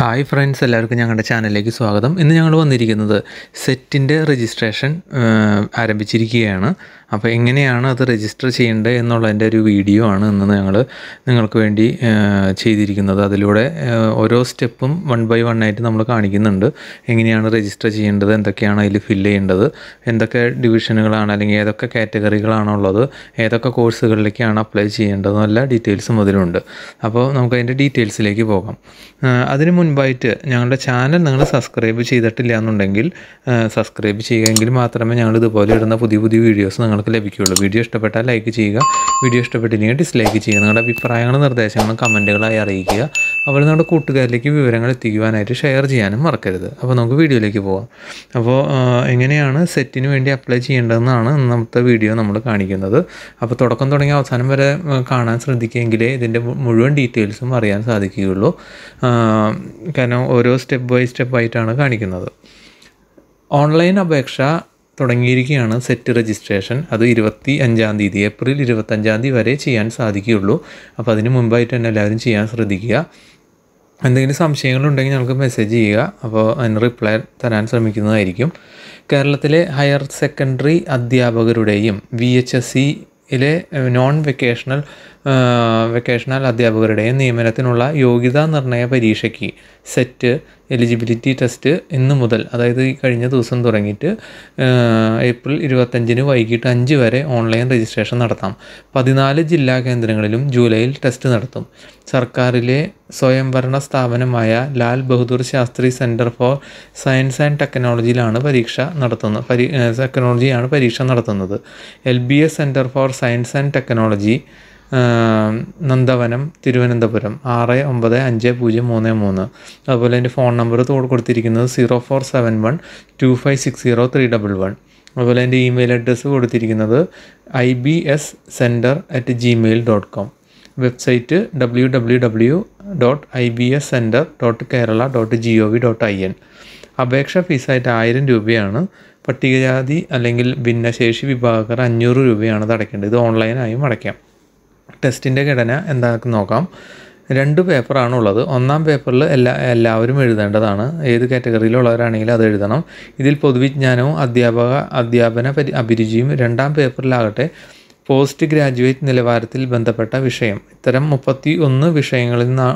hi friends എല്ലാവർക്കും ഞങ്ങളുടെ ചാനലിലേക്ക് സ്വാഗതം ഇന്ന് ഞങ്ങൾ വന്നിരിക്കുന്നത് സെറ്റിൻ്റെ രജിസ്ട്രേഷൻ ആരംഭിച്ചിരിക്കുകയാണ് അപ്പോൾ എങ്ങനെയാണ് അത് രജിസ്റ്റർ ചെയ്യേണ്ടത് എന്നുള്ളതിൻ്റെ ഒരു വീഡിയോ ആണ് ഇന്ന് ഞങ്ങൾ നിങ്ങൾക്ക് വേണ്ടി ആ, ചെയ്തിരിക്കുന്നത് അതിലൂടെ ആ, ഓരോ സ്റ്റെപ്പും വൺ ബൈ വൺ ആയിട്ട് നമ്മൾ കാണിക്കുന്നുണ്ട് എങ്ങനെയാണ് രജിസ്റ്റർ ചെയ്യേണ്ടത് എന്തൊക്കെയാണ് അതിൽ ഫില്ല് ചെയ്യേണ്ടത് എന്തൊക്കെ ഡിവിഷനുകളാണ് അല്ലെങ്കിൽ ഏതൊക്കെ കാറ്റഗറികളാണ് ഉള്ളത് ഏതൊക്കെ കോഴ്സുകളിലേക്കാണ് അപ്ലൈ ചെയ്യേണ്ടത് എല്ലാ ഡീറ്റെയിൽസും അതിലുണ്ട് അപ്പോൾ നമുക്ക് അതിൻ്റെ ഡീറ്റെയിൽസിലേക്ക് പോകാം ആ, അതിന് മുൻപായിട്ട് ഞങ്ങളുടെ ചാനൽ നിങ്ങൾ സബ്സ്ക്രൈബ് ചെയ്തിട്ടില്ല എന്നുണ്ടെങ്കിൽ സബ്സ്ക്രൈബ് ചെയ്യുകയെങ്കിൽ മാത്രമേ ഞങ്ങൾ ഇതുപോലെ ഇടുന്ന പുതിയ പുതിയ വീഡിയോസ് നിങ്ങൾക്ക് ലഭിക്കുകയുള്ളൂ വീഡിയോ ഇഷ്ടപ്പെട്ടാൽ ലൈക്ക് ചെയ്യുക വീഡിയോ ഇഷ്ടപ്പെട്ടില്ലെങ്കിൽ ഡിസ്ലൈക്ക് ചെയ്യുക നിങ്ങളുടെ അഭിപ്രായങ്ങളും നിർദ്ദേശങ്ങളും കമൻറ്റുകളായി അറിയിക്കുക അതുപോലെ നിങ്ങളുടെ കൂട്ടുകാരിലേക്ക് വിവരങ്ങൾ എത്തിക്കുവാനായിട്ട് ഷെയർ ചെയ്യാനും മറക്കരുത് അപ്പോൾ നമുക്ക് വീഡിയോയിലേക്ക് പോകാം അപ്പോൾ ആ, എങ്ങനെയാണ് സെറ്റിന് വേണ്ടി അപ്ലൈ ചെയ്യേണ്ടതെന്നാണ് ഇന്നത്തെ വീഡിയോ നമ്മൾ കാണിക്കുന്നത് അപ്പോൾ തുടക്കം തുടങ്ങി അവസാനം വരെ ആ, കാണാൻ ശ്രദ്ധിക്കുമെങ്കിലേ ഇതിൻ്റെ മു- മുഴുവൻ ഡീറ്റെയിൽസും അറിയാൻ സാധിക്കുകയുള്ളൂ ആ, കാരണം ഓരോ സ്റ്റെപ്പ് ബൈ സ്റ്റെപ്പ് ആയിട്ടാണ് കാണിക്കുന്നത് ഓൺലൈൻ അപേക്ഷ തുടങ്ങിയിരിക്കുകയാണ് സെറ്റ് രജിസ്ട്രേഷൻ അത് ഇരുപത്തി അഞ്ചാം തീയതി ഏപ്രിൽ ഇരുപത്തഞ്ചാം തീയതി വരെ ചെയ്യാൻ സാധിക്കുകയുള്ളൂ അപ്പോൾ അതിന് മുമ്പായിട്ട് തന്നെ എല്ലാവരും ചെയ്യാൻ ശ്രദ്ധിക്കുക എന്തെങ്കിലും സംശയങ്ങളുണ്ടെങ്കിൽ ഞങ്ങൾക്ക് മെസ്സേജ് ചെയ്യുക അപ്പോൾ അതിന് റിപ്ലൈ തരാൻ ശ്രമിക്കുന്നതായിരിക്കും കേരളത്തിലെ ഹയർ സെക്കൻഡറി അധ്യാപകരുടെയും വി എച്ച് എസ് സിയിലെ നോൺ വെക്കേഷണൽ വെക്കേഷണൽ അധ്യാപകരുടെയും നിയമനത്തിനുള്ള യോഗ്യതാ നിർണയ പരീക്ഷയ്ക്ക് സെറ്റ് എലിജിബിലിറ്റി ടെസ്റ്റ് ഇന്ന് മുതൽ അതായത് ഈ കഴിഞ്ഞ ദിവസം തുടങ്ങിയിട്ട് ആ, ഏപ്രിൽ ഇരുപത്തഞ്ചിന് വൈകിട്ട് അഞ്ച് വരെ ഓൺലൈൻ രജിസ്ട്രേഷൻ നടത്താം പതിനാല് ജില്ലാ കേന്ദ്രങ്ങളിലും ജൂലൈയിൽ ടെസ്റ്റ് നടത്തും സർക്കാരിലെ സ്വയംഭരണ സ്ഥാപനമായ Lal Bahadur Shastri centre for science and ടെക്നോളജിയിലാണ് പരീക്ഷ നടത്തുന്നത് പരി ടെക്നോളജിയാണ് പരീക്ഷ നടത്തുന്നത് L B S centre for science and technology ആം, നന്ദവനം തിരുവനന്തപുരം ആറ് ഒമ്പത് അഞ്ച് പൂജ്യം മൂന്ന് മൂന്ന് അതുപോലെ എൻ്റെ ഫോൺ നമ്പർ കൊടുത്തിരിക്കുന്നത് zero four seven one two five six zero three double one അതുപോലെ എൻ്റെ ഇമെയിൽ അഡ്രസ്സ് കൊടുത്തിരിക്കുന്നത് I B S centre at Gmail dot com website W W W dot I B S centre dot Kerala dot G O V dot I N അപേക്ഷ ഫീസായിട്ട് ആയിരം രൂപയാണ് പട്ടികജാതി അല്ലെങ്കിൽ ഭിന്നശേഷി വിഭാഗക്കാർ അഞ്ഞൂറ് രൂപയാണ് ഇത് അടയ്ക്കേണ്ടത് ഇത് ഓൺലൈനായും അടയ്ക്കാം ടെസ്റ്റിൻ്റെ ഘടന എന്താണെന്ന് നോക്കാം രണ്ട് പേപ്പറാണ് ഉള്ളത് ഒന്നാം പേപ്പറിൽ എല്ലാ എല്ലാവരും എഴുതേണ്ടതാണ് ഏത് കാറ്റഗറിയിലുള്ളവരാണെങ്കിലും അത് എഴുതണം ഇതിൽ പൊതുവിജ്ഞാനവും അധ്യാപക അധ്യാപന പരി അഭിരുചിയും രണ്ടാം പേപ്പറിലാകട്ടെ പോസ്റ്റ് ഗ്രാജുവേറ്റ് നിലവാരത്തിൽ ബന്ധപ്പെട്ട വിഷയം ഇത്തരം മുപ്പത്തി ഒന്ന് വിഷയങ്ങളിൽ നിന്ന്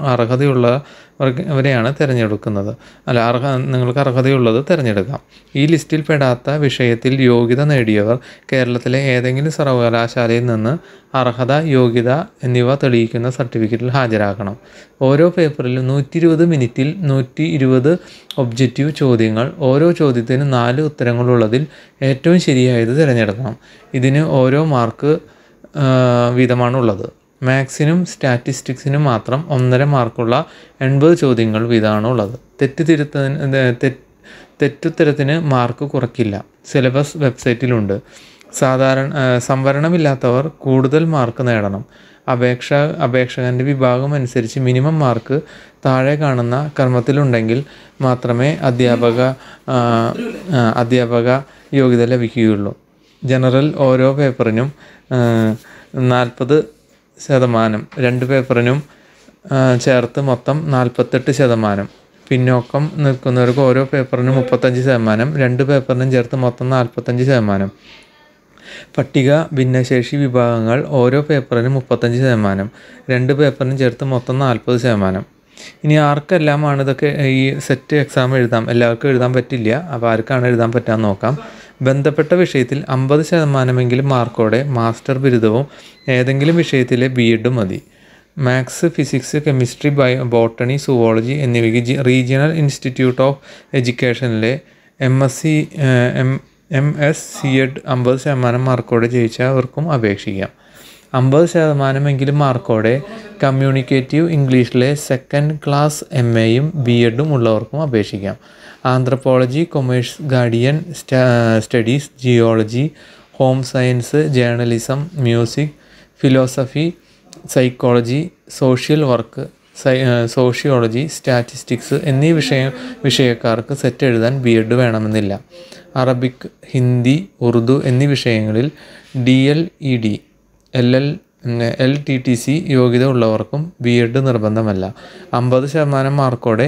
അർഹതയുള്ളവരെയാണ് തിരഞ്ഞെടുക്കുന്നത് അല്ല അർഹ നിങ്ങൾക്ക് അർഹതയുള്ളത് തിരഞ്ഞെടുക്കാം ഈ ലിസ്റ്റിൽ പെടാത്ത വിഷയത്തിൽ യോഗ്യത നേടിയവർ കേരളത്തിലെ ഏതെങ്കിലും സർവകലാശാലയിൽ നിന്ന് അർഹത യോഗ്യത എന്നിവ തെളിയിക്കുന്ന സർട്ടിഫിക്കറ്റിൽ ഹാജരാക്കണം ഓരോ പേപ്പറിലും നൂറ്റി ഇരുപത് മിനിറ്റിൽ നൂറ്റി ഇരുപത് ഒബ്ജക്റ്റീവ് ചോദ്യങ്ങൾ ഓരോ ചോദ്യത്തിന് നാല് ഉത്തരങ്ങളുള്ളതിൽ ഏറ്റവും ശരിയായത് തിരഞ്ഞെടുക്കണം ഇതിന് ഓരോ മാർക്ക് ആ, വീതമാണുള്ളത് മാത്സിനും സ്റ്റാറ്റിസ്റ്റിക്സിനും മാത്രം ഒന്നര മാർക്കുള്ള എൺപത് ചോദ്യങ്ങൾ വീതമാണ് ഉള്ളത് തെറ്റ് തിരുത്തതിന് തെറ്റ് തെറ്റുത്തരത്തിന് മാർക്ക് കുറയ്ക്കില്ല സിലബസ് വെബ്സൈറ്റിലുണ്ട് സാധാരണ ആ, സംവരണമില്ലാത്തവർ കൂടുതൽ മാർക്ക് നേടണം അപേക്ഷ അപേക്ഷകൻ്റെ വിഭാഗം അനുസരിച്ച് മിനിമം മാർക്ക് താഴെ കാണുന്ന ക്രമത്തിലുണ്ടെങ്കിൽ മാത്രമേ അധ്യാപക ആ, ആ, അധ്യാപക യോഗ്യത ലഭിക്കുകയുള്ളൂ ജനറൽ ഓരോ പേപ്പറിനും നാൽപ്പത് ശതമാനം രണ്ട് പേപ്പറിനും ആ, ചേർത്ത് മൊത്തം നാൽപ്പത്തെട്ട് ശതമാനം പിന്നോക്കം നിൽക്കുന്നവർക്ക് ഓരോ പേപ്പറിനും മുപ്പത്തഞ്ച് ശതമാനം രണ്ട് പേപ്പറിനും ചേർത്ത് മൊത്തം നാൽപ്പത്തഞ്ച് ശതമാനം പട്ടിക ഭിന്നശേഷി വിഭാഗങ്ങൾ ഓരോ പേപ്പറിനും മുപ്പത്തഞ്ച് ശതമാനം രണ്ട് പേപ്പറിനും ചേർത്ത് മൊത്തം നാൽപ്പത് ശതമാനം ഇനി ആർക്കെല്ലാമാണ് ഇതൊക്കെ ഈ സെറ്റ് എക്സാം എഴുതാം എല്ലാവർക്കും എഴുതാൻ പറ്റില്ല അപ്പോൾ ആർക്കാണ് എഴുതാൻ പറ്റാന്ന് നോക്കാം ബന്ധപ്പെട്ട വിഷയത്തിൽ അമ്പത് ശതമാനമെങ്കിലും മാർക്കോടെ മാസ്റ്റർ ബിരുദവും ഏതെങ്കിലും വിഷയത്തിലെ ബി എഡും മതി maths physics chemistry bio botany zoology എന്നിവയ്ക്ക് ജി- റീജിയണൽ ഇൻസ്റ്റിറ്റ്യൂട്ട് ഓഫ് എഡ്യൂക്കേഷനിലെ M S C M M S C Ed അമ്പത് ശതമാനം മാർക്കോടെ ജയിച്ചവർക്കും അപേക്ഷിക്കാം അമ്പത് ശതമാനമെങ്കിലും മാർക്കോടെ കമ്മ്യൂണിക്കേറ്റീവ് ഇംഗ്ലീഷിലെ സെക്കൻഡ് ക്ലാസ് എം എയും ബി എഡും ഉള്ളവർക്കും അപേക്ഷിക്കാം anthropology commerce guardian studies geology home science journalism music philosophy psychology social work സൈ സോഷ്യോളജി സ്റ്റാറ്റിസ്റ്റിക്സ് എന്നീ വിഷയ വിഷയക്കാർക്ക് സെറ്റ് എഴുതാൻ ബി എഡ് വേണമെന്നില്ല അറബിക് ഹിന്ദി ഉറുദു എന്നീ വിഷയങ്ങളിൽ D L E D L L L T T C യോഗ്യത ഉള്ളവർക്കും ബി എഡ് നിർബന്ധമല്ല അമ്പത് ശതമാനം മാർക്കോടെ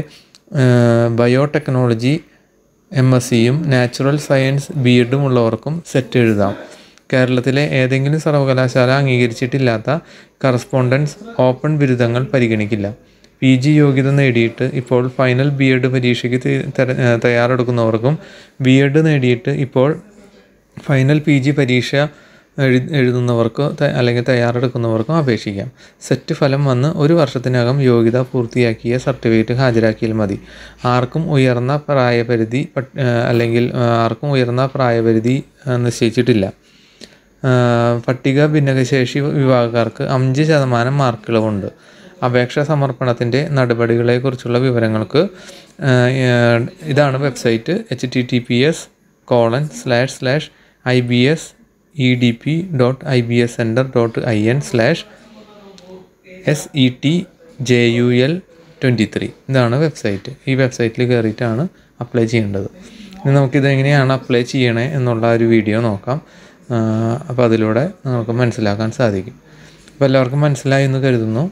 ബയോടെക്നോളജി എം എസ് സിയും നാച്ചുറൽ സയൻസ് ബി എഡും ഉള്ളവർക്കും സെറ്റ് എഴുതാം കേരളത്തിലെ ഏതെങ്കിലും സർവകലാശാല അംഗീകരിച്ചിട്ടില്ലാത്ത കറസ്പോണ്ടൻസ് ഓപ്പൺ ബിരുദങ്ങൾ പരിഗണിക്കില്ല പി ജി യോഗ്യത നേടിയിട്ട് ഇപ്പോൾ ഫൈനൽ ബി എഡ് പരീക്ഷയ്ക്ക് തി- തെര- ഏഹ് തയ്യാറെടുക്കുന്നവർക്കും ബി എഡ് നേടിയിട്ട് ഇപ്പോൾ ഫൈനൽ പി ജി പരീക്ഷ എഴു എഴുതുന്നവർക്കോ ത- അല്ലെങ്കിൽ തയ്യാറെടുക്കുന്നവർക്കും അപേക്ഷിക്കാം സെറ്റ് ഫലം വന്ന് ഒരു വർഷത്തിനകം യോഗ്യത പൂർത്തിയാക്കിയ സർട്ടിഫിക്കറ്റ് ഹാജരാക്കിയാൽ മതി ആർക്കും ഉയർന്ന പ്രായപരിധി പട്ട്- ഏഹ് അല്ലെങ്കിൽ ഏഹ് ആർക്കും ഉയർന്ന പ്രായപരിധി ഏഹ് നിശ്ചയിച്ചിട്ടില്ല ഏഹ് പട്ടിക ഭിന്നകശേഷി വിഭാഗക്കാർക്ക് അഞ്ച് ശതമാനം മാർക്കിളവുണ്ട് അപേക്ഷ സമർപ്പണത്തിൻ്റെ നടപടികളെക്കുറിച്ചുള്ള വിവരങ്ങൾക്ക് ഏഹ് ഇതാണ് website H T T P S colon slash slash I B S E D P dot I B S centre dot I N slash S E T J U L twenty three ഇതാണ് website ഈ വെബ്സൈറ്റിൽ കയറിയിട്ടാണ് apply ചെയ്യേണ്ടത് ഇനി നമുക്കിത് എങ്ങനെയാണ് apply ചെയ്യണേ എന്നുള്ള ഒരു വീഡിയോ നോക്കാം അപ്പോൾ അതിലൂടെ നിങ്ങൾക്ക് മനസ്സിലാക്കാൻ സാധിക്കും അപ്പോൾ എല്ലാവർക്കും മനസ്സിലായി എന്ന് കരുതുന്നു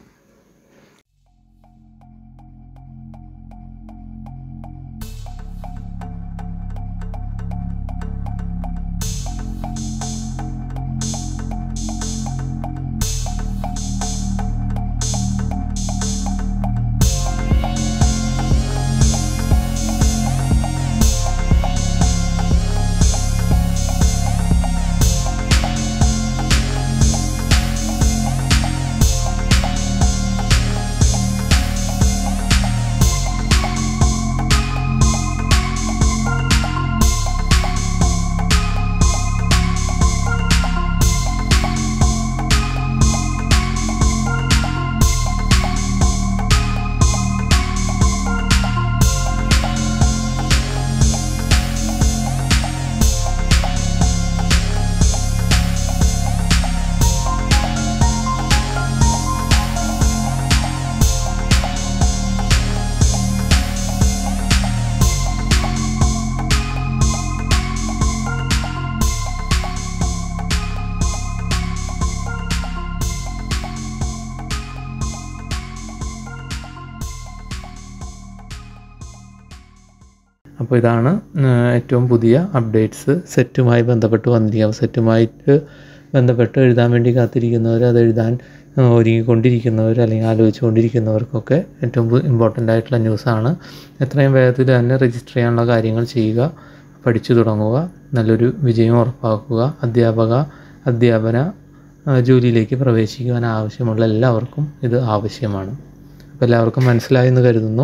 അപ്പോൾ ഇതാണ് ആ, ഏറ്റവും പുതിയ അപ്ഡേറ്റ്സ് സെറ്റുമായി ബന്ധപ്പെട്ട് വന്നിരിക്കുക സെറ്റുമായിട്ട് ബന്ധപ്പെട്ട് എഴുതാൻ വേണ്ടി കാത്തിരിക്കുന്നവർ അത് എഴുതാൻ ആ, ഒരുങ്ങിക്കൊണ്ടിരിക്കുന്നവർ അല്ലെങ്കിൽ ആലോചിച്ചുകൊണ്ടിരിക്കുന്നവർക്കൊക്കെ ഏറ്റവും ഇമ്പോർട്ടൻ്റ് ആയിട്ടുള്ള ന്യൂസാണ് എത്രയും വേഗത്തിൽ തന്നെ രജിസ്റ്റർ ചെയ്യാനുള്ള കാര്യങ്ങൾ ചെയ്യുക പഠിച്ചു തുടങ്ങുക നല്ലൊരു വിജയം ഉറപ്പാക്കുക അധ്യാപക അധ്യാപന ആ, ജോലിയിലേക്ക് പ്രവേശിക്കുവാൻ ആവശ്യമുള്ള എല്ലാവർക്കും ഇത് ആവശ്യമാണ് അപ്പോൾ എല്ലാവർക്കും മനസ്സിലായി എന്ന് കരുതുന്നു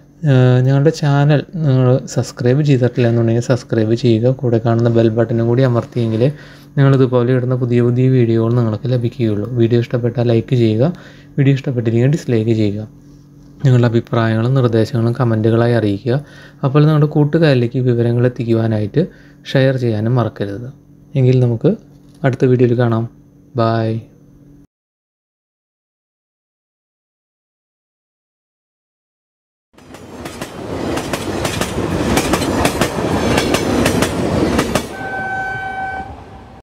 ഏഹ് ഞങ്ങളുടെ ചാനൽ നിങ്ങൾ സബ്സ്ക്രൈബ് ചെയ്തിട്ടില്ല എന്നുണ്ടെങ്കിൽ സബ്സ്ക്രൈബ് ചെയ്യുക കൂടെ കാണുന്ന ബെൽ ബട്ടനും കൂടി അമർത്തിയെങ്കിൽ ഞങ്ങൾ ഇതുപോലെ ഇടുന്ന പുതിയ പുതിയ വീഡിയോകൾ നിങ്ങൾക്ക് ലഭിക്കുകയുള്ളൂ വീഡിയോ ഇഷ്ടപ്പെട്ടാൽ ലൈക്ക് ചെയ്യുക വീഡിയോ ഇഷ്ടപ്പെട്ടില്ലെങ്കിൽ ഡിസ്ലൈക്ക് ചെയ്യുക നിങ്ങളുടെ അഭിപ്രായങ്ങളും നിർദ്ദേശങ്ങളും കമൻറ്റുകളായി അറിയിക്കുക അപ്പോൾ നിങ്ങളുടെ കൂട്ടുകാരിലേക്ക് വിവരങ്ങൾ എത്തിക്കുവാനായിട്ട് ഷെയർ ചെയ്യാനും മറക്കരുത് എങ്കിൽ നമുക്ക് അടുത്ത വീഡിയോയിൽ കാണാം ബായ്